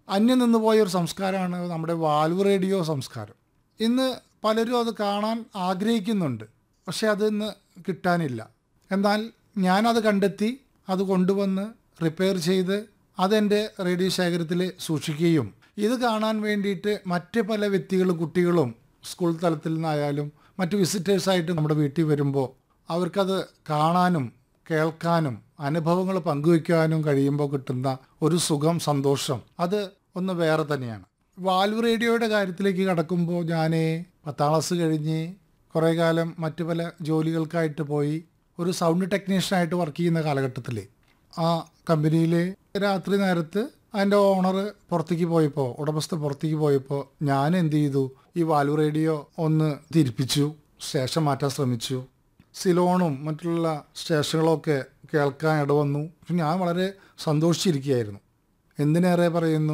അന്യം നിന്ന് പോയ ഒരു സംസ്കാരമാണ് നമ്മുടെ വാൽവ് റേഡിയോ സംസ്കാരം ഇന്ന് പലരും അത് കാണാൻ ആഗ്രഹിക്കുന്നുണ്ട് പക്ഷെ അതിന്ന് കിട്ടാനില്ല എന്നാൽ ഞാനത് കണ്ടെത്തി അത് കൊണ്ടുവന്ന് റിപ്പയർ ചെയ്ത് അതെൻ്റെ റേഡിയോ ശേഖരത്തിൽ സൂക്ഷിക്കുകയും ഇത് കാണാൻ വേണ്ടിയിട്ട് മറ്റ് പല വ്യക്തികളും കുട്ടികളും സ്കൂൾ തലത്തിൽ നിന്നായാലും മറ്റ് വിസിറ്റേഴ്സായിട്ട് നമ്മുടെ വീട്ടിൽ വരുമ്പോൾ അവർക്കത് കാണാനും കേൾക്കാനും അനുഭവങ്ങൾ പങ്കുവയ്ക്കാനും കഴിയുമ്പോൾ കിട്ടുന്ന ഒരു സുഖം സന്തോഷം അത് ഒന്ന് വേറെ തന്നെയാണ് വാൽവ് റേഡിയോയുടെ കാര്യത്തിലേക്ക് കടക്കുമ്പോൾ ഞാൻ പത്താം ക്ലാസ് കഴിഞ്ഞ് കുറേ കാലം മറ്റു പല ജോലികൾക്കായിട്ട് പോയി ഒരു സൗണ്ട് ടെക്നീഷ്യനായിട്ട് വർക്ക് ചെയ്യുന്ന കാലഘട്ടത്തിൽ ആ കമ്പനിയിൽ രാത്രി നേരത്ത് അതിൻ്റെ ഓണർ പുറത്തേക്ക് പോയപ്പോൾ ഉടമസ്ഥ പുറത്തേക്ക് പോയപ്പോൾ ഞാൻ എന്ത് ചെയ്തു ഈ വാൽവ് റേഡിയോ ഒന്ന് തിരിപ്പിച്ചു സ്റ്റേഷൻ മാറ്റാൻ ശ്രമിച്ചു സിലോണും മറ്റുള്ള സ്റ്റേഷനുകളൊക്കെ കേൾക്കാൻ ഇടവന്നു ഞാൻ വളരെ സന്തോഷിച്ചിരിക്കുകയായിരുന്നു എന്തിനേറെ പറയുന്നു